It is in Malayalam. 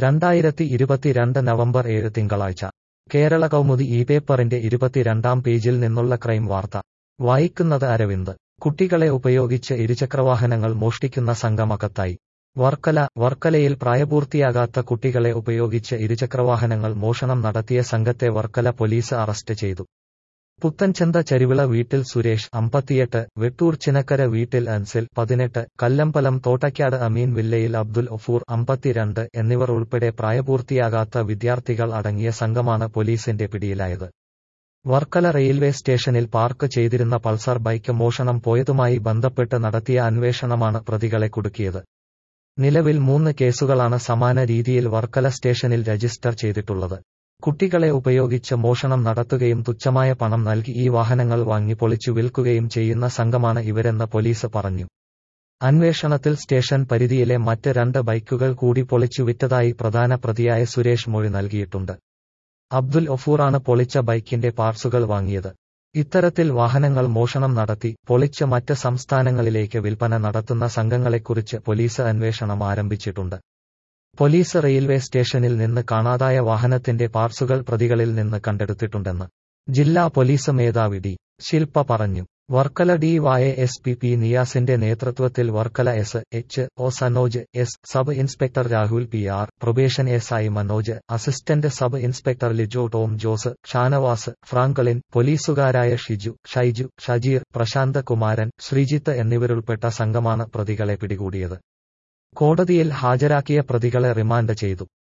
രണ്ടായിരത്തി ഇരുപത്തിരണ്ട് നവംബർ ഏഴ് തിങ്കളാഴ്ച കേരള കൗമുദി ഈ പേപ്പറിന്റെ ഇരുപത്തിരണ്ടാം പേജിൽ നിന്നുള്ള ക്രൈം വാർത്ത വായിക്കുന്നത് അരവിന്ദ് കുട്ടികളെ ഉപയോഗിച്ച് ഇരുചക്രവാഹനങ്ങൾ മോഷ്ടിക്കുന്ന സംഘമകത്തായി വർക്കല വർക്കലയിൽ പ്രായപൂർത്തിയാകാത്ത കുട്ടികളെ ഉപയോഗിച്ച് ഇരുചക്രവാഹനങ്ങൾ മോഷണം നടത്തിയ സംഘത്തെ വർക്കല പോലീസ് അറസ്റ്റ് ചെയ്തു പുത്തൻചന്ത ചരിവിള വീട്ടിൽ സുരേഷ് അമ്പത്തിയെട്ട് വെട്ടൂർ ചിനക്കര വീട്ടിൽ അൻസിൽ പതിനെട്ട് കല്ലമ്പലം തോട്ടയ്ക്കാട് അമീൻ വില്ലയിൽ അബ്ദുൽ ഒഫൂർ അമ്പത്തിരണ്ട് എന്നിവർ ഉൾപ്പെടെ പ്രായപൂർത്തിയാകാത്ത വിദ്യാർത്ഥികൾ അടങ്ങിയ സംഘമാണ് പോലീസിന്റെ പിടിയിലായത് വർക്കല റെയിൽവേ സ്റ്റേഷനിൽ പാർക്ക് ചെയ്തിരുന്ന പൾസർ ബൈക്ക് മോഷണം പോയതുമായി ബന്ധപ്പെട്ട് നടത്തിയ അന്വേഷണമാണ് പ്രതികളെ കുടുക്കിയത് നിലവിൽ മൂന്ന് കേസുകളാണ് സമാന രീതിയിൽ വർക്കല സ്റ്റേഷനിൽ രജിസ്റ്റർ ചെയ്തിട്ടുള്ളത് കുട്ടികളെ ഉപയോഗിച്ച് മോഷണം നടത്തുകയും തുച്ഛമായ പണം നൽകി ഈ വാഹനങ്ങൾ വാങ്ങി പൊളിച്ചു വിൽക്കുകയും ചെയ്യുന്ന സംഘമാണ് ഇവരെന്ന് പോലീസ് പറഞ്ഞു അന്വേഷണത്തിൽ സ്റ്റേഷൻ പരിധിയിലെ മറ്റ് രണ്ട് ബൈക്കുകൾ കൂടി പൊളിച്ചു വിറ്റതായി പ്രധാന പ്രതിയായ സുരേഷ് മൊഴി നൽകിയിട്ടുണ്ട് അബ്ദുൽ ഒഫൂറാണ് പൊളിച്ച ബൈക്കിന്റെ പാർട്സുകൾ വാങ്ങിയത് ഇത്തരത്തിൽ വാഹനങ്ങൾ മോഷണം നടത്തി പൊളിച്ച് മറ്റ് സംസ്ഥാനങ്ങളിലേക്ക് വിൽപ്പന നടത്തുന്ന സംഘങ്ങളെക്കുറിച്ച് പോലീസ് അന്വേഷണം ആരംഭിച്ചിട്ടുണ്ട് പോലീസ് റെയിൽവേ സ്റ്റേഷനിൽ നിന്ന് കാണാതായ വാഹനത്തിന്റെ പാർട്സുകൾ പ്രതികളിൽ നിന്ന് കണ്ടെടുത്തിട്ടുണ്ടെന്ന് ജില്ലാ പോലീസ് മേധാവി ഡി ശില്പ പറഞ്ഞു Varkala D Y S P P നിയാസിന്റെ നേതൃത്വത്തിൽ Varkala S H O Sanoj S sub inspector Rahul P R probation S I Manoj assistant sub inspector Lijo Tom Jose Shanavas Franklin പോലീസുകാരായ ഷിജു ഷൈജു ഷജീർ പ്രശാന്ത് കുമാരൻ ശ്രീജിത്ത് എന്നിവരുൾപ്പെട്ട സംഘമാണ് പ്രതികളെ പിടികൂടിയത് കോടതിയിൽ ഹാജരാക്കിയ പ്രതികളെ റിമാൻഡ് ചെയ്തു